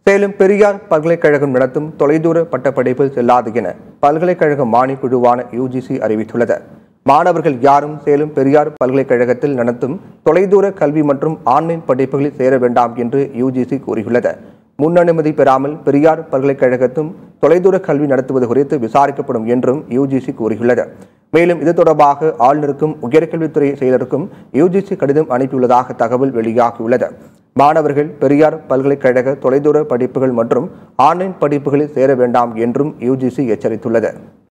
சேலம் பெரியார் பல்கலைக்கழகம் நடத்தும் தொலைதூர பட்டப்படிப்பில் செல்லாது என பல்கலைக்கழக மானியக்குழுவான யுஜிசி அறிவித்துள்ளது மாணவர்கள் யாரும் சேலம் பெரியார் பல்கலைக்கழகத்தில் நடத்தும் தொலைதூர கல்வி மற்றும் ஆன்லைன் படிப்புகளில் சேர வேண்டாம் என்று யுஜிசி கூறியுள்ளது முன் அனுமதி பெறாமல் பெரியார் பல்கலைக்கழகத்தும் தொலைதூர கல்வி நடத்துவது குறித்து விசாரிக்கப்படும் என்றும் யுஜிசி கூறியுள்ளது மேலும் இது தொடர்பாக ஆளுநருக்கும் உயர்கல்வித்துறை செயலருக்கும் யுஜிசி கடிதம் அனுப்பியுள்ளதாக தகவல் வெளியாகியுள்ளது மாணவர்கள் பெரியார் பல்கலைக்கழக தொலைதூர படிப்புகள் மற்றும் ஆன்லைன் படிப்புகளில் சேர வேண்டாம் என்றும் யுஜிசி எச்சரித்துள்ளது